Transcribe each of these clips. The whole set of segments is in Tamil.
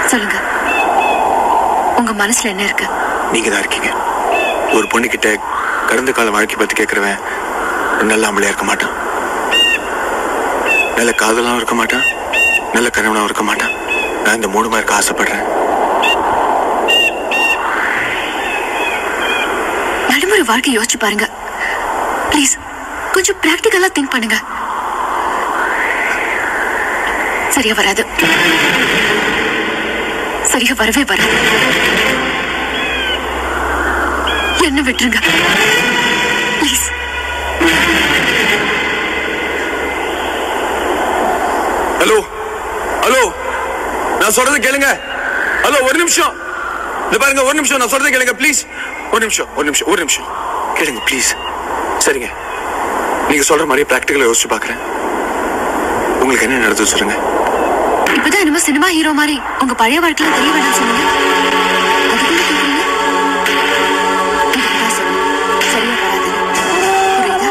சொல்லுங்க உங்க மனசுல என்ன இருக்கு நீங்க தான் இருக்கீங்க ஒரு பொண்ணு கிட்ட கடந்த கால வாழ்க்கை பத்தி கேட்கறவன் ஒரு நல்ல ஆம்பளையா இருக்க மாட்டான் நல்ல காதலாவும் இருக்க மாட்டான் நல்ல கணவனாவும் இருக்க மாட்டான் நான் இந்த மூணுமா இருக்க ஆசைப்படுறேன் நடைமுறை வாழ்க்கை யோசிச்சு பாருங்க ப்ளீஸ் கொஞ்சம் பிராக்டிக்கலா திங்க் பண்ணுங்க சரியா வராது சரியா வரவே வராது என்ன விட்டுருங்க ப்ளீஸ் ஹலோ ஹலோ நான் சொல்றது கேளுங்க ஹலோ ஒரு நிமிஷம் இந்த பாருங்க ஒரு நிமிஷம் நான் சொல்றது கேளுங்க ப்ளீஸ் ஒரு நிமிஷம் ஒரு நிமிஷம் ஒரு நிமிஷம் கேளுங்க ப்ளீஸ் சரிங்க நீங்க சொல்ற மாதிரி பிராக்டிக்கலா யோசிச்சு பார்க்கறேன் உங்களுக்கு என்ன நடந்தது சொல்லுங்க இப்பதான் என்னமோ சினிமா ஹீரோ மாதிரி உங்க பழைய வாழ்க்கையில தெரிய வேண்டாம் சொன்னீங்க அதுக்குள்ள கேக்குறீங்க? இதுக்குதான் சொன்னேன். சரியா வராது புரியுதா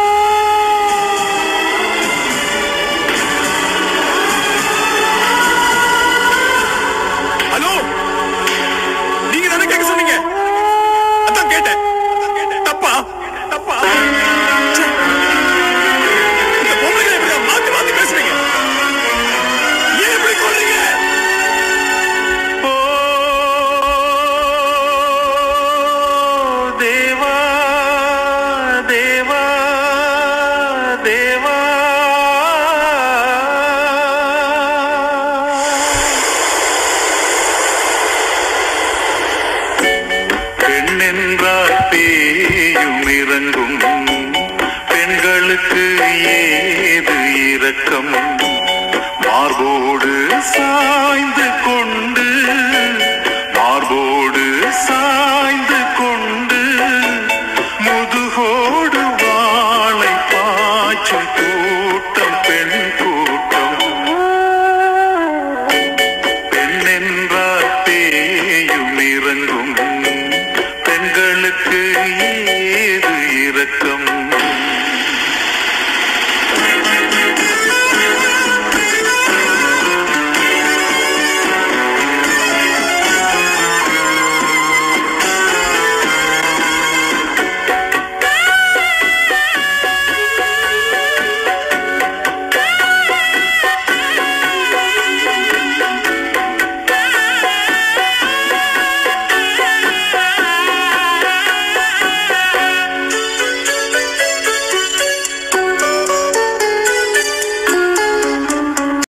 ஹலோ நீங்க தானே கேட்க சொன்னீங்க அதான் கேட்டேன் தப்பா தப்பா ச்சே. இந்த பொம்பளைங்களை இப்படி மாத்தி மாத்தி பேசுறீங்க ஏன் இப்படி சொல்றீங்க தேவா தேவா தேவா பெண்ணென்றால் பேயும் இறங்கும் பெண்களுக்கு ஏது இரக்கம் மார்போடு சாய்ந்து